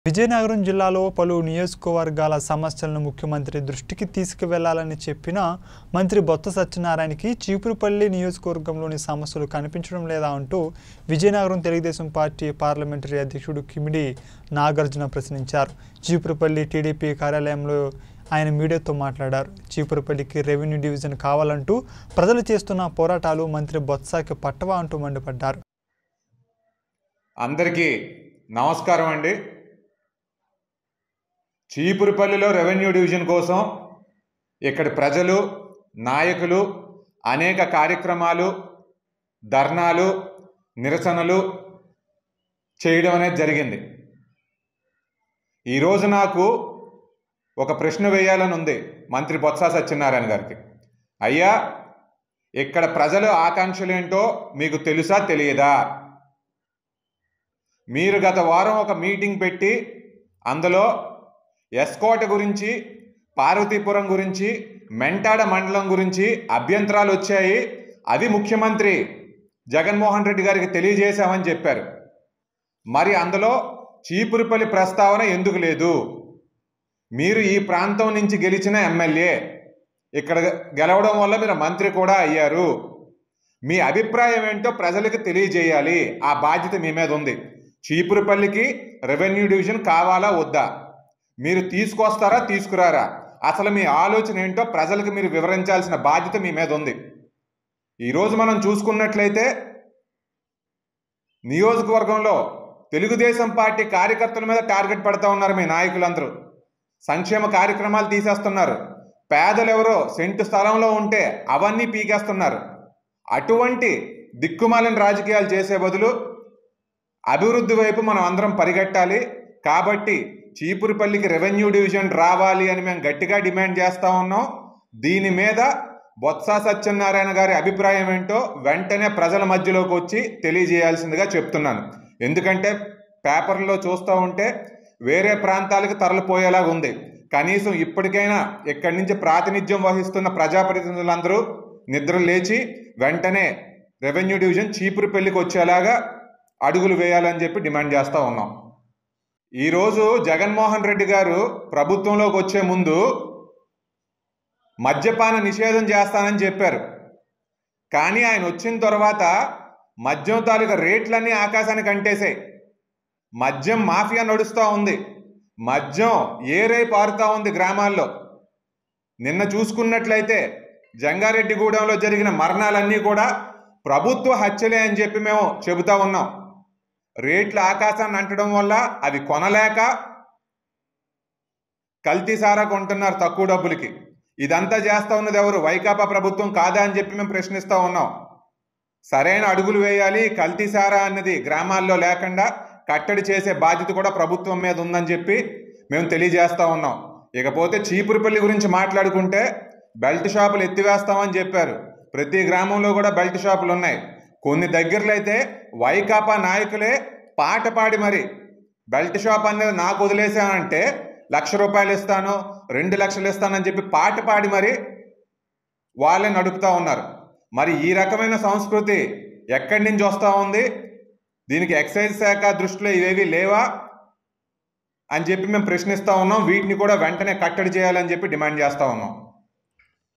విజయనగరం జిల్లాలో పలు నియోజకవర్గాల సమస్యలను ముఖ్యమంత్రి దృష్టికి తీసుకువెళ్లాలని చెప్పిన మంత్రి బొత్స సత్యనారాయణకి చీపురుపల్లి నియోజకవర్గంలోని సమస్యలు కనిపించడం లేదా అంటూ విజయనగరం తెలుగుదేశం పార్టీ పార్లమెంటరీ అధ్యక్షుడు కిమిడి నాగార్జున ప్రశ్నించారు చీపురుపల్లి టీడీపీ కార్యాలయంలో ఆయన మీడియాతో మాట్లాడారు చీపురుపల్లికి రెవెన్యూ డివిజన్ కావాలంటూ ప్రజలు చేస్తున్న పోరాటాలు మంత్రి బొత్సకి పట్టవా అంటూ మండిపడ్డారు అందరికీ నమస్కారం అండి చీపురుపల్లిలో రెవెన్యూ డివిజన్ కోసం ఇక్కడి ప్రజలు నాయకులు అనేక కార్యక్రమాలు ధర్నాలు నిరసనలు చేయడం అనేది జరిగింది ఈరోజు నాకు ఒక ప్రశ్న వేయాలని ఉంది మంత్రి బొత్స సత్యనారాయణ గారికి అయ్యా ఇక్కడ ప్రజల ఆకాంక్షలు ఏంటో మీకు తెలుసా తెలియదా మీరు గత వారం ఒక మీటింగ్ పెట్టి అందులో ఎస్కోట గురించి పార్వతీపురం గురించి మెంటాడ మండలం గురించి అభ్యంతరాలు వచ్చాయి అవి ముఖ్యమంత్రి జగన్మోహన్ రెడ్డి గారికి తెలియజేశామని చెప్పారు మరి అందులో చీపురుపల్లి ప్రస్తావన ఎందుకు లేదు మీరు ఈ ప్రాంతం నుంచి గెలిచిన ఎమ్మెల్యే ఇక్కడ గెలవడం వల్ల మీరు మంత్రి కూడా అయ్యారు మీ అభిప్రాయం ఏంటో ప్రజలకు తెలియజేయాలి ఆ బాధ్యత మీ మీద ఉంది చీపురుపల్లికి రెవెన్యూ డివిజన్ కావాలా వద్దా మీరు తీసుకొస్తారా తీసుకురారా అసలు మీ ఆలోచన ఏంటో ప్రజలకు మీరు వివరించాల్సిన బాధ్యత మీ మీద ఉంది ఈరోజు మనం చూసుకున్నట్లయితే నియోజకవర్గంలో తెలుగుదేశం పార్టీ కార్యకర్తల మీద టార్గెట్ పెడతా ఉన్నారు మీ నాయకులందరూ సంక్షేమ కార్యక్రమాలు తీసేస్తున్నారు పేదలు ఎవరో సెంటు స్థలంలో ఉంటే అవన్నీ పీకేస్తున్నారు అటువంటి దిక్కుమాలిన రాజకీయాలు చేసే బదులు అభివృద్ధి వైపు మనం అందరం పరిగెట్టాలి కాబట్టి చీపురుపల్లికి రెవెన్యూ డివిజన్ రావాలి అని మేము గట్టిగా డిమాండ్ చేస్తా ఉన్నాం దీని మీద బొత్స సత్యనారాయణ గారి అభిప్రాయం ఏంటో వెంటనే ప్రజల మధ్యలోకి వచ్చి తెలియజేయాల్సిందిగా చెప్తున్నాను ఎందుకంటే పేపర్లో చూస్తూ ఉంటే వేరే ప్రాంతాలకు తరలిపోయేలాగా ఉంది కనీసం ఇప్పటికైనా ఇక్కడి నుంచి ప్రాతినిధ్యం వహిస్తున్న ప్రజాప్రతినిధులందరూ నిద్ర లేచి వెంటనే రెవెన్యూ డివిజన్ చీపురుపల్లికి వచ్చేలాగా అడుగులు వేయాలని చెప్పి డిమాండ్ చేస్తూ ఉన్నాం ఈరోజు జగన్మోహన్ రెడ్డి గారు ప్రభుత్వంలోకి వచ్చే ముందు మద్యపాన నిషేధం చేస్తానని చెప్పారు కానీ ఆయన వచ్చిన తర్వాత మద్యం తాలూకా రేట్లన్నీ ఆకాశానికి అంటేసాయి మద్యం మాఫియా నడుస్తూ ఉంది మద్యం ఏరై పారుతూ ఉంది గ్రామాల్లో నిన్న చూసుకున్నట్లయితే జంగారెడ్డిగూడెంలో జరిగిన మరణాలన్నీ కూడా ప్రభుత్వ హత్యలే అని చెప్పి మేము చెబుతా ఉన్నాం రేట్లు ఆకాశాన్ని అంటడం వల్ల అవి కొనలేక కల్తీ సారా కొంటున్నారు తక్కువ డబ్బులకి ఇదంతా చేస్తా ఉన్నది ఎవరు వైకాపా ప్రభుత్వం కాదా అని చెప్పి మేము ప్రశ్నిస్తూ ఉన్నాం సరైన అడుగులు వేయాలి కల్తీ సారా అన్నది గ్రామాల్లో లేకుండా కట్టడి చేసే బాధ్యత కూడా ప్రభుత్వం మీద ఉందని చెప్పి మేము తెలియజేస్తా ఉన్నాం ఇకపోతే చీపురుపల్లి గురించి మాట్లాడుకుంటే బెల్ట్ షాపులు ఎత్తివేస్తామని చెప్పారు ప్రతి గ్రామంలో కూడా బెల్ట్ షాపులు ఉన్నాయి కొన్ని దగ్గరలో అయితే వైకాపా నాయకులే పాట పాడి మరి బెల్ట్ షాప్ అనేది నాకు వదిలేసానంటే లక్ష రూపాయలు ఇస్తాను రెండు లక్షలు ఇస్తానని చెప్పి పాట పాడి మరి వాళ్ళే నడుపుతా ఉన్నారు మరి ఈ రకమైన సంస్కృతి ఎక్కడి నుంచి వస్తూ ఉంది దీనికి ఎక్సైజ్ శాఖ దృష్టిలో ఇవేవి లేవా అని చెప్పి మేము ప్రశ్నిస్తూ ఉన్నాం వీటిని కూడా వెంటనే కట్టడి చేయాలని చెప్పి డిమాండ్ చేస్తూ ఉన్నాం